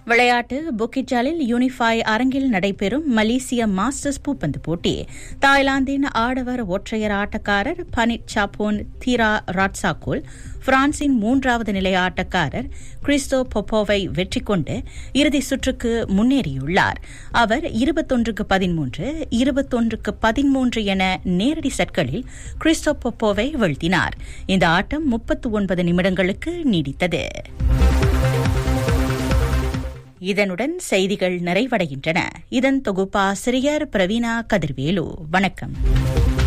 விளையாட்டு புக்கிஜாலில் யூனிஃபை அரங்கில் நடைபெறும் மலேசிய மாஸ்டர்ஸ் பூப்பந்து போட்டி தாய்லாந்தின் ஆடவர் ஒற்றையர் ஆட்டக்காரர் பனிட் சாப்போன் தீரா ராட்சாகோல் பிரான்சின் மூன்றாவது நிலை ஆட்டக்காரர் கிறிஸ்டோ பொப்போவை வெற்றி கொண்டு இறுதி சுற்றுக்கு முன்னேறியுள்ளார் அவர் இருபத்தொன்றுக்கு பதிமூன்று இருபத்தொன்றுக்கு பதிமூன்று என நேரடி செட்களில் கிறிஸ்டோ பொப்போவை வீழ்த்தினார் இந்த ஆட்டம் முப்பத்து ஒன்பது நிமிடங்களுக்கு நீடித்தது இதனுடன் செய்திகள் நிறைவடைகின்றன இதன் தொகுப்பாசிரியர் பிரவீனா கதிர்வேலு வணக்கம்